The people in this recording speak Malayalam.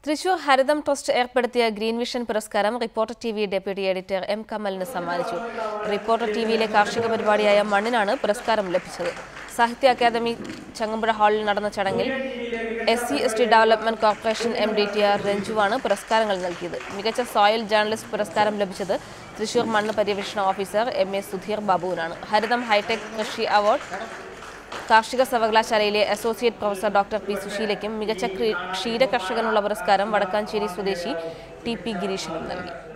തൃശൂർ ഹരിതം ട്രസ്റ്റ് ഏർപ്പെടുത്തിയ ഗ്രീൻ വിഷൻ പുരസ്കാരം reporter T V deputy editor M കമലിന് സമ്മാനിച്ചു റിപ്പോർട്ടർ ടി വിയിലെ കാർഷിക പരിപാടിയായ മണ്ണിനാണ് പുരസ്കാരം ലഭിച്ചത് സാഹിത്യ അക്കാദമി ചങ്ങമ്പുഴ ഹാളിൽ നടന്ന ചടങ്ങിൽ S C S T development corporation M D T R രഞ്ജുവാണ് പുരസ്കാരങ്ങൾ നൽകിയത് മികച്ച സോയിൽ ജേർണലിസ്റ്റ് പുരസ്കാരം ലഭിച്ചത് തൃശൂർ മണ്ണ് പര്യവേഷണ ഓഫീസർ എം എ സുധീർ ബാബുവിനാണ് ഹരിതം ഹൈടെക് കൃഷി അവാർഡ് കാർഷിക സർവകലാശാലയിലെ അസോസിയേറ്റ് പ്രൊഫസർ ഡോക്ടർ പി സുശീലയ്ക്കും മികച്ച കൃ- ക്ഷീര കർഷകനുള്ള പുരസ്കാരം വടക്കാഞ്ചേരി സ്വദേശി ടി പി ഗിരീഷിനും നൽകി